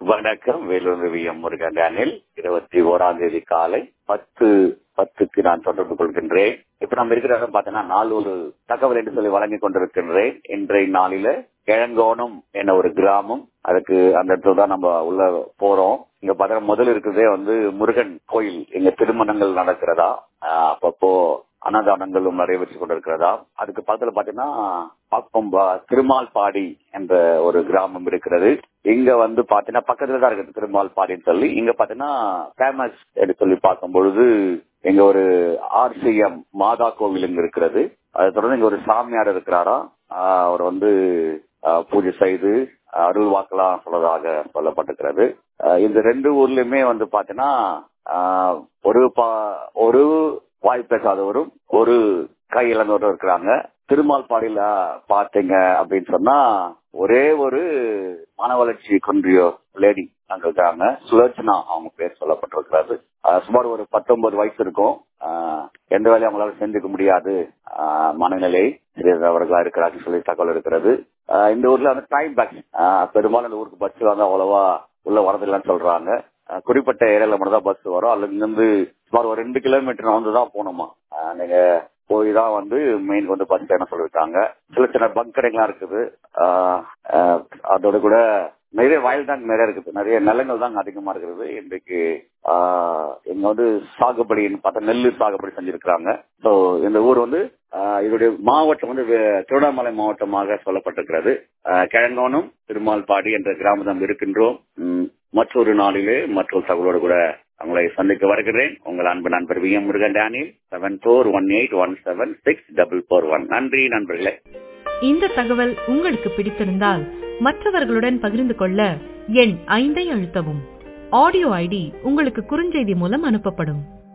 வணக்கம் Vellore V M Murugan டேனில் இருபத்தி ஓராம் தேதி காலை பத்து பத்துக்கு நான் தொடர்பு கொள்கின்றேன் இப்ப நம்ம இருக்கிற இடம் பார்த்தீங்கன்னா நாலு ஒரு தகவல் என்று சொல்லி வழங்கி கொண்டிருக்கின்றேன் இன்றைய நாளில கிழங்கோணம் என ஒரு கிராமம் அதுக்கு அந்த இடத்துல தான் நம்ம உள்ள போறோம் இங்க பார்த்தா முதல்ல இருக்கிறதே வந்து முருகன் கோயில் இங்க திருமணங்கள் நடக்கிறதா ஆஹ் அப்பப்போ அன்னதானங்களும் நடைபெற்றுக் கொண்டிருக்கிறதா அதுக்கு பக்கத்துல பாத்தீங்கன்னா பாப்பம்பா திருமால் பாடி என்ற ஒரு கிராமம் இருக்கிறது இங்க வந்து பாத்தீங்கன்னா பக்கத்துல தான் இருக்குது திருமால் பாடின்னு சொல்லி இங்க பாத்தீங்கன்னா ஃபேமஸ் என்று சொல்லி பார்க்கும் பொழுது இங்க ஒரு ஆர்சிஎம் மாதா கோவில் இங்க இருக்கிறது அதை தொடர்ந்து இங்க ஒரு சாமியார் இருக்கிறாரா ஆஹ் அவர் வந்து ஆஹ் பூஜை செய்து அருள் வாக்கலாம் சொல்றதாக சொல்லப்பட்டிருக்கிறது ஆஹ் இந்த ரெண்டு ஊர்லயுமே வந்து பாத்தீங்கன்னா ஆஹ் ஒரு பா ஒரு வாய் பேசாதவரும் ஒரு கை இழந்தவரும் இருக்கிறாங்க திருமால் பாடியில பாத்தீங்க அப்படின்னு சொன்னா ஒரே ஒரு மன வளர்ச்சி கொன்றிய லேடி அங்க இருக்காங்க சுலோச்சனா அவங்க பேர் சொல்லப்பட்டிருக்கிறது ஆஹ் சுமார் ஒரு பத்தொன்பது வயசு இருக்கும் ஆஹ் எந்த வேலையும் அவங்களால செஞ்சுக்க முடியாது ஆஹ் மனநிலை சிறியவர்களா இருக்கிறாங்க சொல்லி தகவல் இருக்கிறது ஆஹ் இந்த ஊர்ல வந்து டைம் பேக் பெரும்பாலும் இந்த ஊருக்கு பஸ் வந்து அவ்வளவா உள்ள வரதில்லைன்னு சொல்றாங்க ஆஹ் குறிப்பிட்ட ஏரியால மட்டும் தான் பஸ் வரும் அல்லது இங்கிருந்து சுமார் ஒரு ரெண்டு கிலோமீட்டர் வந்து தான் போகணுமா ஆஹ் நீங்க போய் தான் வந்து மெயின் வந்து பஸ் என்ன சொல்லிருக்காங்க சில சின்ன பங்க் கடைகள்லாம் இருக்குது ஆஹ் ஆஹ் அதோட கூட நிறைய வயல் தான் நிறைய இருக்குது நிறைய நிலங்கள் தான் அதிகமா இருக்கிறது இன்றைக்கு ஆஹ் இங்க வந்து சாகுபடின்னு பார்த்தா நெல் சாகுபடி செஞ்சிருக்கிறாங்க ஸோ இந்த ஊர் வந்து ஆஹ் இதோடைய மாவட்டம் வந்து வே- திருவண்ணாமலை மாவட்டமாக சொல்லப்பட்டிருக்கிறது ஆஹ் கிழங்கோணம் திருமால்பாடி என்ற கிராமம் இருக்கின்றோம் உம், மற்றொரு நாளிலே மற்றொரு தகவலோடு கூட உங்களை சந்திக்க வருகிறேன் உங்கள் அன்பு நண்பர் வி எம் முருகன் டேனில் seven four one eight one seven six double four one நன்றி நண்பர்களே இந்த தகவல் உங்களுக்கு பிடித்திருந்தால் மற்றவர்களுடன் பகிர்ந்து கொள்ள எண் ஐந்தை அழுத்தவும் ஆடியோ ஐடி உங்களுக்கு குறுஞ்செய்தி மூலம் அனுப்பப்படும்